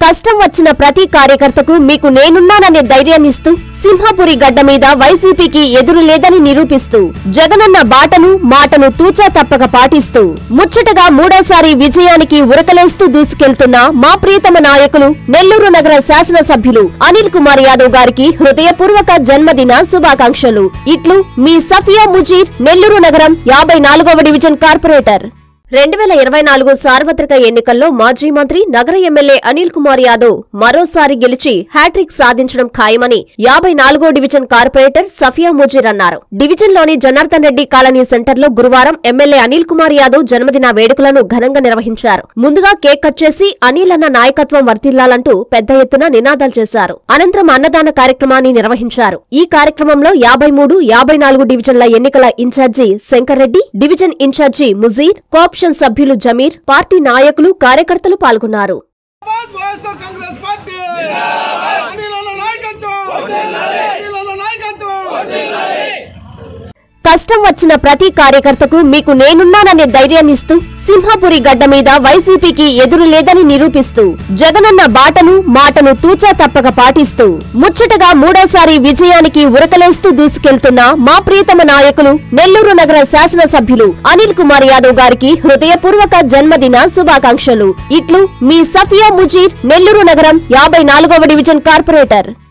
కష్టం వచ్చిన ప్రతి కార్యకర్తకు మీకు నేనున్నాననే ధైర్యాన్నిస్తూ సింహపురి గడ్డ మీద వైసీపీకి ఎదురు లేదని నిరూపిస్తూ జగనన్న బాటను మాటను తూచా తప్పక పాటిస్తూ ముచ్చటగా మూడోసారి విజయానికి ఉరకలేస్తూ దూసుకెళ్తున్న మా ప్రియతమ నాయకులు నెల్లూరు నగర శాసనసభ్యులు అనిల్ కుమార్ యాదవ్ గారికి హృదయపూర్వక జన్మదిన శుభాకాంక్షలు ఇట్లు మీ సఫియా ముజీర్ నెల్లూరు నగరం యాభై నాలుగవ డివిజన్ కార్పొరేటర్ రెండు వేల ఇరవై నాలుగు సార్వత్రిక ఎన్నికల్లో మాజీ మంత్రి నగర ఎమ్మెల్యే అనిల్ కుమార్ యాదవ్ మరోసారి గెలిచి హ్యాట్రిక్ సాధించడం ఖాయమని యాభై నాలుగో డివిజన్ కార్పొరేటర్ సఫియా ముజీర్ అన్నారు డివిజన్లోని జనార్దన్ రెడ్డి కాలనీ సెంటర్లో గురువారం ఎమ్మెల్యే అనిల్ కుమార్ యాదవ్ జన్మదిన వేడుకలను ఘనంగా నిర్వహించారు ముందుగా కేక్ కట్ చేసి అనిల్ అన్న నాయకత్వం వర్తిల్లాలంటూ పెద్ద ఎత్తున నినాదాలు చేశారు అనంతరం అన్నదాన కార్యక్రమాన్ని నిర్వహించారు ఈ కార్యక్రమంలో యాభై మూడు యాభై నాలుగు డివిజన్ల ఎన్నికల in charge Shankar Reddy division in charge Muzeer cooption సభ్యులు జమీర్ పార్టీ నాయకులు కార్యకర్తలు పాల్గొన్నారు జిందాబాద్ వైఎస్ఆర్ కాంగ్రెస్ పార్టీ అనిల నాయకత్వం అనిల నాయకత్వం కష్టం వచ్చిన ప్రతి కార్యకర్తకు మీకు నేనున్నాననే ధైర్యాన్నిస్తూ సింహపురి గడ్డ మీద వైసీపీకి ఎదురు లేదని నిరూపిస్తూ జగనన్న బాటను మాటను తూచా తప్పక పాటిస్తూ ముచ్చటగా మూడోసారి విజయానికి ఉరకలేస్తూ దూసుకెళ్తున్న మా ప్రియతమ నాయకులు నెల్లూరు నగర శాసనసభ్యులు అనిల్ కుమార్ యాదవ్ గారికి హృదయపూర్వక జన్మదిన శుభాకాంక్షలు ఇట్లు మీ సఫియా ముజీర్ నెల్లూరు నగరం యాభై నాలుగవ డివిజన్ కార్పొరేటర్